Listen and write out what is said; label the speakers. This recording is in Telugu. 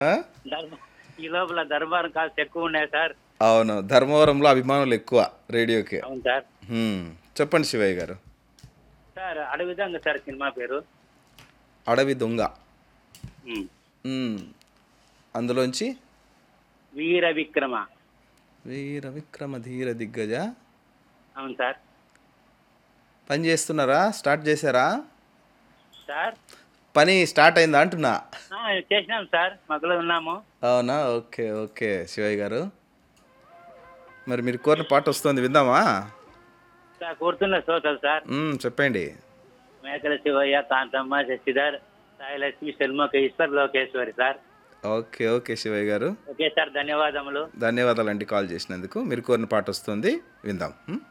Speaker 1: ఆ?
Speaker 2: ధర్మ ఈ లోపల ధర్మారం కాస్త ఎక్కువ ఉన్నాయి సార్
Speaker 1: అవును ధర్మవరంలో అభిమానులు ఎక్కువ రేడియోకి
Speaker 2: అవును సార్
Speaker 1: హ్మ్. చెప్పండి శివయ్య గారు
Speaker 2: సార్ అడవి విధంగా సార్ సినిమా పేరు
Speaker 1: అడవి దొంగ
Speaker 2: ఉమ్.
Speaker 1: హ్మ్. అందులోంచి
Speaker 2: వీర విక్రమ
Speaker 1: వీర విక్రమ ధీర దిగ్గజ
Speaker 2: అవును సార్
Speaker 1: పని చేస్తున్నారా స్టార్ట్ చేశారా
Speaker 2: సార్
Speaker 1: పని స్టార్ట్ అయిందా అంటున్నా
Speaker 2: ఆ, చేసినాం సార్ మగలో ఉన్నాము
Speaker 1: అవునా ఓకే ఓకే శివయ్య గారు మరి మీరు కోరిన పాట వస్తుంది విందామా
Speaker 2: సార్ కోరుతున్న శ్రోతలు సార్
Speaker 1: మ్మ్, చెప్పండి
Speaker 2: Mekala Shivaiah Kanthamma Sasidhar Sailakshmi Shanmukha Eswar Lokeswari sir
Speaker 1: okay okay Shivaiah garu
Speaker 2: okay sir ధన్యవాదములు
Speaker 1: ధన్యవాదాలండి కాల్ చేసినందుకు మీరు కోరిన పాట వస్తుంది విందాం మ్మ్?